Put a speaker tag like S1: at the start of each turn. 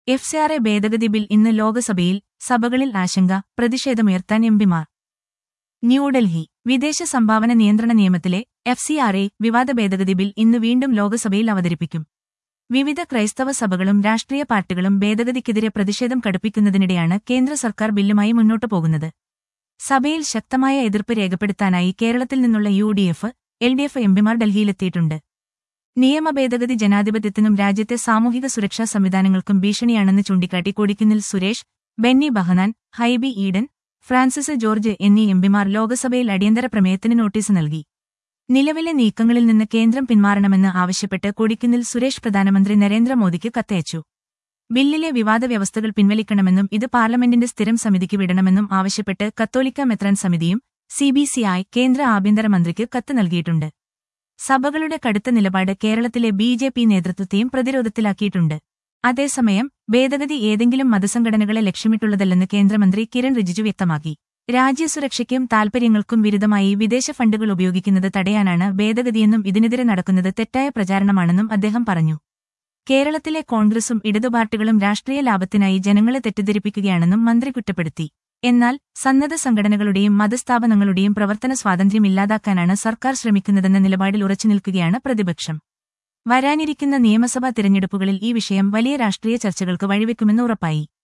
S1: F C R A ഭേദഗതി bill ഇന്ന് ലോകസഭയിൽ സഭകളിൽ ആശങ്ക പ്രതിഷേധമുയർത്താൻ എംപിമാർ ന്യൂഡൽഹി വിദേശ സംഭാവന നിയന്ത്രണ നിയമത്തിലെ എഫ് സി ആർ എ വിവാദ ഭേദഗതി ബിൽ ഇന്ന് വീണ്ടും ലോകസഭയിൽ അവതരിപ്പിക്കും വിവിധ ക്രൈസ്തവ സഭകളും രാഷ്ട്രീയ പാർട്ടികളും ഭേദഗതിക്കെതിരെ പ്രതിഷേധം കടുപ്പിക്കുന്നതിനിടെയാണ് കേന്ദ്ര സർക്കാർ ബില്ലുമായി മുന്നോട്ടു പോകുന്നത് സഭയിൽ ശക്തമായ എതിർപ്പ് രേഖപ്പെടുത്താനായി കേരളത്തിൽ നിന്നുള്ള U D F L D F എംപിമാർ ഡൽഹിയിലെത്തിയിട്ടുണ്ട് നിയമ ഭേദഗതി ജനാധിപത്യത്തിനും രാജ്യത്തെ സാമൂഹിക സുരക്ഷാ സംവിധാനങ്ങൾക്കും ഭീഷണിയാണെന്ന് ചൂണ്ടിക്കാട്ടി കൊടിക്കുന്നിൽ സുരേഷ് ബെന്നി ബഹനാൻ ഹൈബി ഈഡൻ ഫ്രാൻസിസ് ജോർജ് എന്നീ എംപിമാർ ലോകസഭയിൽ അടിയന്തര പ്രമേയത്തിന് നോട്ടീസ് നൽകി നിലവിലെ നീക്കങ്ങളിൽ നിന്ന് കേന്ദ്രം പിന്മാറണമെന്ന് ആവശ്യപ്പെട്ട് കൊടിക്കുന്നിൽ സുരേഷ് പ്രധാനമന്ത്രി നരേന്ദ്രമോദിക്ക് കത്തയച്ചു ബില്ലിലെ വിവാദ വ്യവസ്ഥകൾ പിൻവലിക്കണമെന്നും ഇത് പാർലമെന്റിന്റെ സ്ഥിരം സമിതിക്ക് വിടണമെന്നും ആവശ്യപ്പെട്ട് കത്തോലിക്ക മെത്രാൻ സമിതിയും സിബിസിഐ കേന്ദ്ര ആഭ്യന്തരമന്ത്രിക്ക് കത്ത് നൽകിയിട്ടുണ്ട് സഭകളുടെ കടുത്ത നിലപാട് കേരളത്തിലെ ബി ജെ പി നേതൃത്വത്തെയും പ്രതിരോധത്തിലാക്കിയിട്ടുണ്ട് അതേസമയം ഭേദഗതി ഏതെങ്കിലും മതസംഘടനകളെ ലക്ഷ്യമിട്ടുള്ളതല്ലെന്ന് കേന്ദ്രമന്ത്രി കിരൺ റിജിജു വ്യക്തമാക്കി രാജ്യസുരക്ഷയ്ക്കും താൽപര്യങ്ങൾക്കും വിരുദ്ധമായി വിദേശ ഫണ്ടുകൾ ഉപയോഗിക്കുന്നത് തടയാനാണ് ഭേദഗതിയെന്നും ഇതിനെതിരെ നടക്കുന്നത് തെറ്റായ പ്രചാരണമാണെന്നും അദ്ദേഹം പറഞ്ഞു കേരളത്തിലെ കോൺഗ്രസും ഇടതുപാർട്ടികളും രാഷ്ട്രീയ ലാഭത്തിനായി ജനങ്ങളെ തെറ്റിദ്ധരിപ്പിക്കുകയാണെന്നും മന്ത്രി കുറ്റപ്പെടുത്തി എന്നാൽ സന്നദ്ധ സംഘടനകളുടെയും മതസ്ഥാപനങ്ങളുടെയും പ്രവർത്തന സ്വാതന്ത്ര്യം ഇല്ലാതാക്കാനാണ് സർക്കാർ ശ്രമിക്കുന്നതെന്ന നിലപാടിൽ ഉറച്ചുനിൽക്കുകയാണ് പ്രതിപക്ഷം വരാനിരിക്കുന്ന നിയമസഭാ തിരഞ്ഞെടുപ്പുകളിൽ ഈ വിഷയം വലിയ രാഷ്ട്രീയ ചർച്ചകൾക്ക് വഴിവെക്കുമെന്ന് ഉറപ്പായി